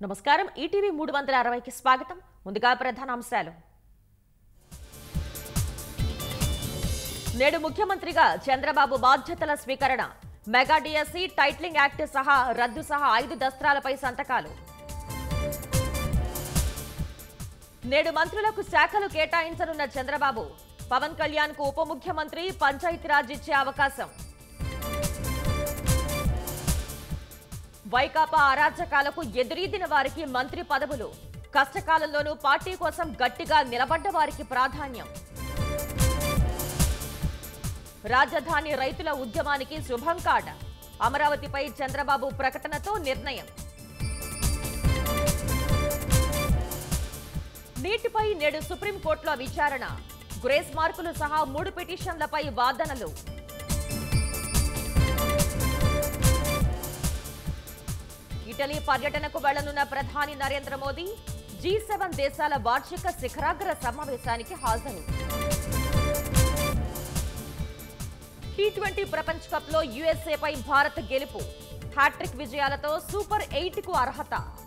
నమస్కారం ఈటీవీ మూడు వందల అరవైకి స్వాగతం ముందుగా ప్రధానాంశాలు నేడు ముఖ్యమంత్రిగా చంద్రబాబు బాధ్యతల స్వీకరణ మెగా డిఎస్సి టైట్లింగ్ యాక్ట్ సహా రద్దు సహా ఐదు దస్త్రాలపై సంతకాలు నేడు మంత్రులకు శాఖలు కేటాయించనున్న చంద్రబాబు పవన్ కళ్యాణ్ కు ఉప ముఖ్యమంత్రి పంచాయతీరాజ్ ఇచ్చే అవకాశం వైకాపా అరాచకాలకు ఎదురీదిన వారికి మంత్రి పదవులు కష్టకాలంలోనూ పార్టీ కోసం గట్టిగా నిలబడ్డ వారికి ప్రాధాన్యం రాజధాని రైతుల ఉద్యమానికి శుభం కాడ అమరావతిపై చంద్రబాబు ప్రకటనతో నిర్ణయం నీటిపై నేడు సుప్రీంకోర్టులో విచారణ గ్రేస్ మార్కులు సహా మూడు పిటిషన్లపై వాదనలు ఇటలీ పర్యటనకు వెళ్లనున్న ప్రధాని నరేంద్ర మోదీ జీ సెవెన్ దేశాల వార్షిక శిఖరాగ్ర సమావేశానికి హాజరు టీ ట్వంటీ ప్రపంచ కప్ లో యుఎస్ఏపై భారత్ గెలుపు హ్యాట్రిక్ విజయాలతో సూపర్ ఎయిట్ కు అర్హత